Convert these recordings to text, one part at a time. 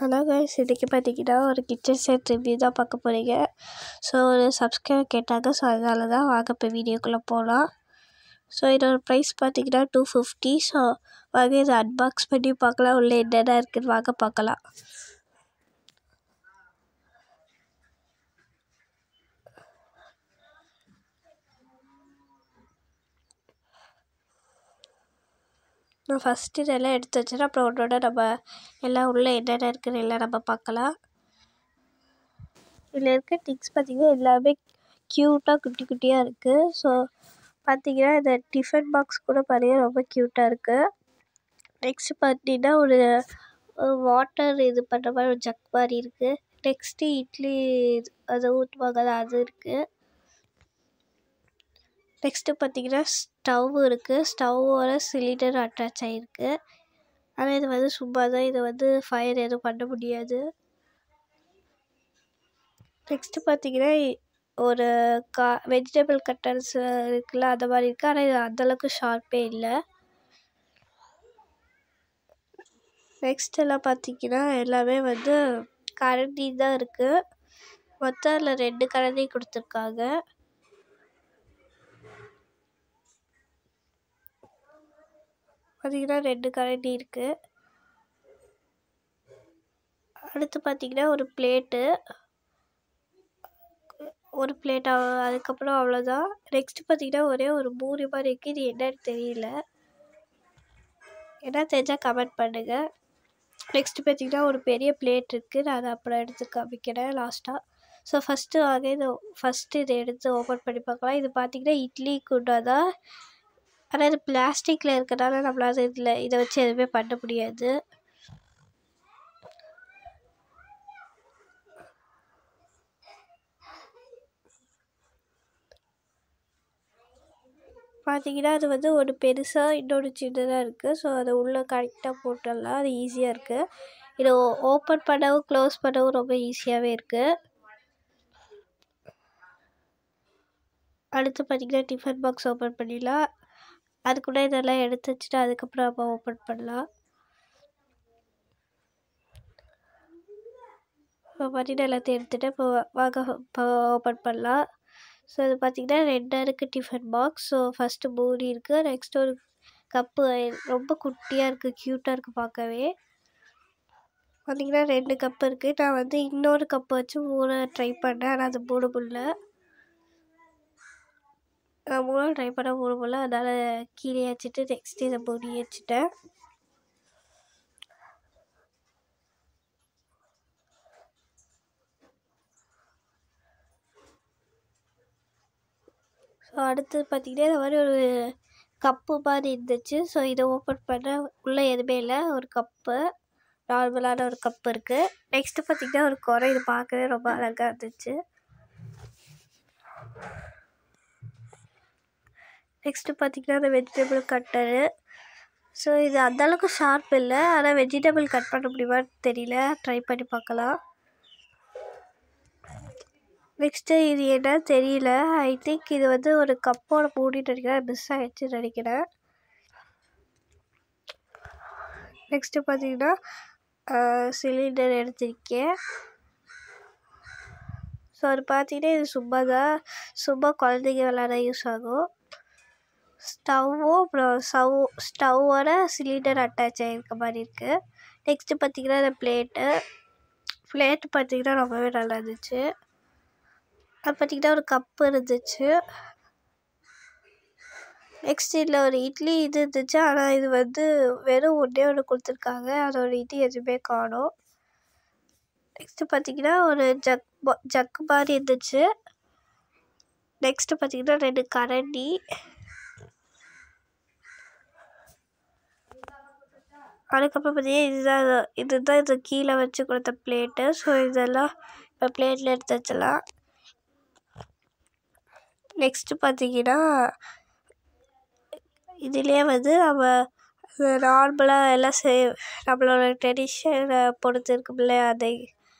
hello guys இன்றைக்கி பார்த்தீங்கன்னா ஒரு கிச்சன் செட் ரிவ்யூ தான் பார்க்க போகிறீங்க ஸோ ஒரு சப்ஸ்கிரைபர் கேட்டாங்க ஸோ அதனால தான் வாங்க இப்போ வீடியோக்குள்ளே போகலாம் ஸோ இதோட ப்ரைஸ் பார்த்தீங்கன்னா டூ ஃபிஃப்டி ஸோ வாங்க இதை அன்பாக்ஸ் பண்ணி பார்க்கலாம் உள்ளே என்னென்ன இருக்குன்னு வாங்க பார்க்கலாம் நான் ஃபஸ்ட்டு இதெல்லாம் எடுத்து வச்சுட்டு அப்புறம் ஒன்றோட நம்ம எல்லாம் உள்ளே என்னென்ன இருக்குன்னு எல்லாம் நம்ம பார்க்கலாம் இதில் இருக்க திங்ஸ் பார்த்திங்கன்னா எல்லாமே க்யூட்டாக குட்டி குட்டியாக இருக்குது ஸோ பார்த்திங்கன்னா இந்த டிஃபன் பாக்ஸ் கூட பாருங்கள் ரொம்ப க்யூட்டாக இருக்குது நெக்ஸ்ட்டு பார்த்தீங்கன்னா ஒரு வாட்டர் இது பண்ணுற மாதிரி ஒரு ஜக் மாதிரி இருக்குது நெக்ஸ்ட்டு இட்லி அதை ஊற்றுவாங்கல்ல அது இருக்குது நெக்ஸ்ட்டு பார்த்தீங்கன்னா ஸ்டவ் இருக்குது ஸ்டவ்வோட சிலிண்டர் அட்டாச் ஆகிருக்கு ஆனால் இது வந்து சும்மா தான் இதை வந்து ஃபயர் எதுவும் பண்ண முடியாது நெக்ஸ்ட்டு பார்த்தீங்கன்னா ஒரு கா வெஜிடபிள் கட்டர்ஸ் இருக்குல்ல அந்த மாதிரி இருக்குது ஆனால் இது அந்தளவுக்கு ஷார்ப்பே இல்லை நெக்ஸ்ட் எல்லாம் பார்த்தீங்கன்னா எல்லாமே வந்து கரண்டி தான் இருக்குது மொத்தம் அதில் ரெண்டு கரண்டி கொடுத்துருக்காங்க பார்த்திங்கன்னா ரெண்டு கரண்டி இருக்குது அடுத்து பார்த்திங்கன்னா ஒரு பிளேட்டு ஒரு பிளேட் அதுக்கப்புறம் அவ்வளோதான் நெக்ஸ்ட்டு பார்த்திங்கன்னா ஒரே ஒரு மூணு மாதிரி இருக்குது இது என்னன்னு தெரியல என்ன தெரிஞ்சால் கமெண்ட் பண்ணுங்கள் நெக்ஸ்ட்டு பார்த்திங்கன்னா ஒரு பெரிய பிளேட் இருக்குது நான் அதை அப்புறம் எடுத்து காமிக்கிறேன் லாஸ்ட்டாக ஸோ ஃபஸ்ட்டு வாங்க இது ஃபஸ்ட்டு இதை எடுத்து ஓப்பன் பண்ணி பார்க்கலாம் இது பார்த்திங்கன்னா இட்லி குண்டா தான் ஆனால் இது பிளாஸ்டிக்கில் இருக்கிறனால நம்மளால் இதில் இதை வச்சு எதுவுமே பண்ண முடியாது பார்த்தீங்கன்னா அது வந்து ஒன்று பெருசாக இன்னொன்று சின்னதாக இருக்குது ஸோ அதை உள்ளே கரெக்டாக போட்டுடலாம் அது ஈஸியாக இருக்குது இதை ஓப்பன் பண்ணவும் க்ளோஸ் பண்ணவும் ரொம்ப ஈஸியாகவே இருக்குது அடுத்து பார்த்திங்கன்னா டிஃபன் பாக்ஸ் ஓப்பன் பண்ணிடலாம் அதுக்குள்ளே இதெல்லாம் எடுத்து வச்சுட்டு அதுக்கப்புறம் நம்ம ஓப்பன் பண்ணலாம் இப்போ பார்த்தீங்கன்னா எல்லாத்தையும் எடுத்துகிட்டு இப்போ வாங்க இப்போ ஓப்பன் பண்ணலாம் ஸோ இது பார்த்திங்கன்னா ரெண்டாக இருக்குது டிஃபன் பாக்ஸ் ஸோ ஃபஸ்ட்டு மூடி இருக்குது நெக்ஸ்ட் ஒரு கப்பு ரொம்ப குட்டியாக இருக்குது க்யூட்டாக இருக்குது பார்க்கவே பார்த்திங்கன்னா ரெண்டு கப்பு இருக்குது நான் வந்து இன்னொரு கப்பு வச்சு மூணு ட்ரை பண்ணேன் ஆனால் அது மூணு முடியல நான் மூணு ட்ரை பண்ண மூணு முடியல அதனால் கீழே வச்சுட்டு நெக்ஸ்ட்டு இதை மூடி வச்சுட்டேன் ஸோ அடுத்து பார்த்திங்கன்னா இந்த மாதிரி ஒரு கப்பு மாதிரி இருந்துச்சு ஸோ இதை ஓப்பன் பண்ண உள்ளே எதுவுமே இல்லை ஒரு கப்பு நார்மலான ஒரு கப்பு இருக்குது நெக்ஸ்ட்டு பார்த்திங்கன்னா ஒரு குறை இது பார்க்கவே ரொம்ப அழகாக இருந்துச்சு நெக்ஸ்ட்டு பார்த்திங்கன்னா அந்த வெஜிடபிள் கட்டரு ஸோ இது அந்தளவுக்கு ஷார்ப் இல்லை ஆனால் வெஜிடபிள் கட் பண்ண முடியுமான்னு தெரியல ட்ரை பண்ணி பார்க்கலாம் நெக்ஸ்ட்டு இது என்னன்னு தெரியல ஐ திங்க் இது வந்து ஒரு கப்போட மூடிட்டு நினைக்கிறேன் மிஸ் ஆகிடுச்சுன்னு நினைக்கிறேன் நெக்ஸ்ட்டு பார்த்தீங்கன்னா சிலிண்டர் எடுத்திருக்கேன் ஸோ அது பார்த்தீங்கன்னா இது சும்மா தான் சும்மா குழந்தைங்க விளாட யூஸ் ஆகும் ஸ்டவ்வும் அப்புறம் ஸ்டவ் ஸ்டவ்வோட சிலிண்டர் அட்டாச் ஆகிருக்க மாதிரி இருக்குது நெக்ஸ்ட்டு பார்த்திங்கன்னா இந்த பிளேட்டு பிளேட்டு பார்த்திங்கன்னா ரொம்பவே நல்லா இருந்துச்சு அது பார்த்திங்கன்னா ஒரு கப்பு இருந்துச்சு நெக்ஸ்ட் இதில் ஒரு இட்லி இது இருந்துச்சு ஆனால் இது வந்து வெறும் ஒன்றே ஒன்று கொடுத்துருக்காங்க அதோட இது எதுவுமே காணும் நெக்ஸ்ட்டு பார்த்திங்கன்னா ஒரு ஜக் ஜக் மாதிரி இருந்துச்சு நெக்ஸ்ட்டு பார்த்திங்கன்னா ரெண்டு கரண்டி அதுக்கப்புறம் பார்த்தீங்கன்னா இதுதான் இதுதான் இது கீழே வச்சு கொடுத்த பிளேட்டு ஸோ இதெல்லாம் இப்போ பிளேட்டில் எடுத்து வச்சலாம் நெக்ஸ்ட்டு பார்த்தீங்கன்னா இதிலே வந்து நம்ம நார்மலாக எல்லாம் செய் நம்மளோட ட்ரெடிஷனை பொறுத்து இருக்கும்ல அதை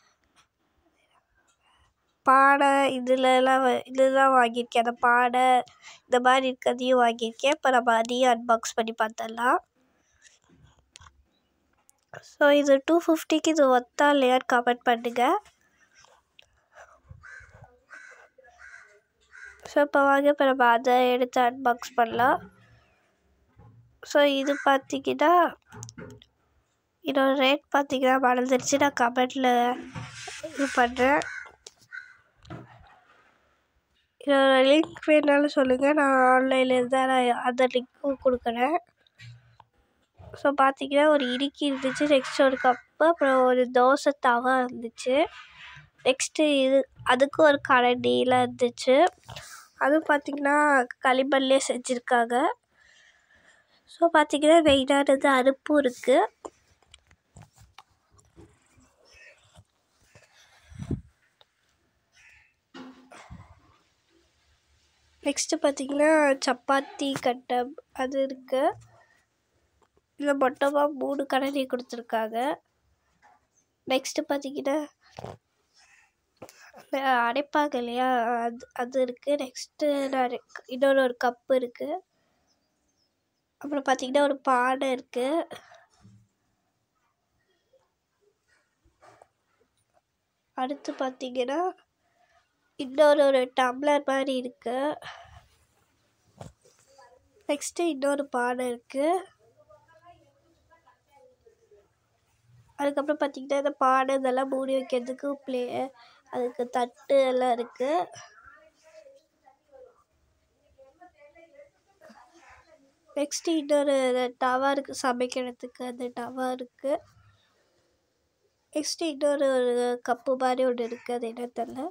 பானை இதுலலாம் இதுதான் வாங்கியிருக்கேன் அந்த பானை இந்த மாதிரி இருக்கிறதையும் வாங்கியிருக்கேன் இப்போ நம்ம அதையும் அன்பாக்ஸ் பண்ணி பார்த்துடலாம் ஸோ இது டூ ஃபிஃப்டிக்கு இது ஒத்தா இல்லையான்னு கமெண்ட் பண்ணுங்கள் ஸோ இப்போ வாங்க இப்போ நம்ம அதை எடுத்து அன்பாக்ஸ் பண்ணலாம் ஸோ இது பார்த்தீங்கன்னா இதோட ரேட் பார்த்தீங்கன்னா மறந்துடுச்சு நான் கமெண்டில் இது பண்ணுறேன் இதோட லிங்க் வேணாலும் சொல்லுங்கள் நான் ஆன்லைனில் இருந்தால் நான் அந்த லிங்க்கும் கொடுக்குறேன் ஸோ பார்த்தீங்கன்னா ஒரு இடுக்கி இருந்துச்சு நெக்ஸ்ட் ஒரு கப்பு அப்புறம் ஒரு தோசை தவா இருந்துச்சு நெக்ஸ்ட்டு இது அதுக்கும் ஒரு கரண்டிலாம் இருந்துச்சு அதுவும் பார்த்திங்கன்னா களிமண்லேயே செஞ்சுருக்காங்க ஸோ பார்த்திங்கன்னா மெயினானது அடுப்பும் இருக்குது நெக்ஸ்ட்டு பார்த்திங்கன்னா சப்பாத்தி கட்டை அது இருக்குது இதில் மொத்தமாக மூணு கரண்டி கொடுத்துருக்காங்க நெக்ஸ்ட்டு பார்த்திங்கன்னா அந்த அடைப்பாங்க இல்லையா அது அது இருக்குது நெக்ஸ்ட்டு நான் இன்னொரு ஒரு கப்பு இருக்குது அப்புறம் பார்த்திங்கன்னா ஒரு பானை இருக்குது அடுத்து பார்த்திங்கன்னா இன்னொரு ஒரு டம்ளர் மாதிரி இருக்குது நெக்ஸ்ட்டு இன்னொரு பானை இருக்குது அதுக்கப்புறம் பார்த்திங்கன்னா இந்த பானை இதெல்லாம் மூடி வைக்கிறதுக்கு ப்ளே அதுக்கு தட்டு எல்லாம் இருக்குது நெக்ஸ்ட்டு இன்னொரு டவா இருக்குது சமைக்கிறதுக்கு அந்த டவா இருக்குது நெக்ஸ்ட்டு இன்னொரு ஒரு கப்பு மாதிரி ஒன்று இருக்குது அது என்ன தெரில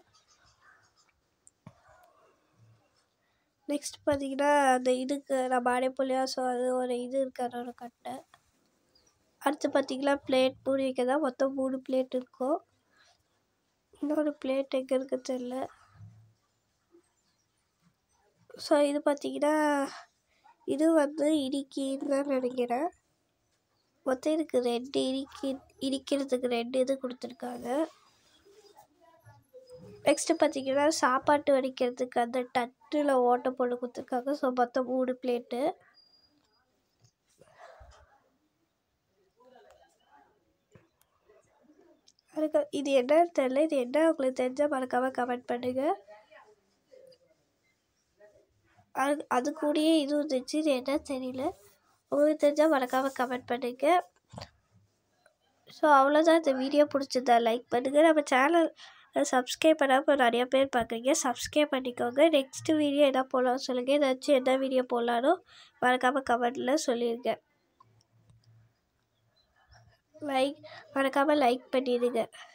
நெக்ஸ்ட் பார்த்தீங்கன்னா அந்த இதுக்கு நம்ம அடைப்புலையா ஸோ அது ஒரு இது இருக்குது அதோட கட்டை அடுத்து பார்த்தீங்கன்னா பிளேட் மூடி வைக்க தான் மொத்தம் மூணு பிளேட் இருக்கும் இன்னொரு பிளேட் எங்கே இருக்கு தெரில ஸோ இது பார்த்தீங்கன்னா இது வந்து இடிக்கின்னு தான் நினைக்கிறேன் மொத்தம் இதுக்கு ரெண்டு இடிக்கி இடிக்கிறதுக்கு ரெண்டு இது கொடுத்துருக்காங்க நெக்ஸ்ட்டு பார்த்தீங்கன்னா சாப்பாட்டு வடிக்கிறதுக்கு அந்த தட்டில் ஓட்டை போட்டு கொடுத்துருக்காங்க ஸோ மொத்தம் மூணு பிளேட்டு அதுக்கு இது என்னன்னு தெரில இது என்ன உங்களுக்கு தெரிஞ்சால் மறக்காமல் கமெண்ட் பண்ணுங்கள் அது அது கூடயே இது இருந்துச்சு இது என்ன தெரியல உங்களுக்கு தெரிஞ்சால் மறக்காமல் கமெண்ட் பண்ணுங்கள் ஸோ அவ்வளோதான் இந்த வீடியோ பிடிச்சிருந்தா லைக் பண்ணுங்கள் நம்ம சேனல் சப்ஸ்கிரைப் பண்ணாமல் நிறையா பேர் பார்க்குறீங்க சப்ஸ்கிரைப் பண்ணிக்கோங்க நெக்ஸ்ட்டு வீடியோ என்ன போடலாம் சொல்லுங்கள் ஏதாச்சும் என்ன வீடியோ போடலானோ மறக்காமல் கமெண்டில் சொல்லிடுங்க லைக் மறக்காமல் லைக் பண்ணிடுங்க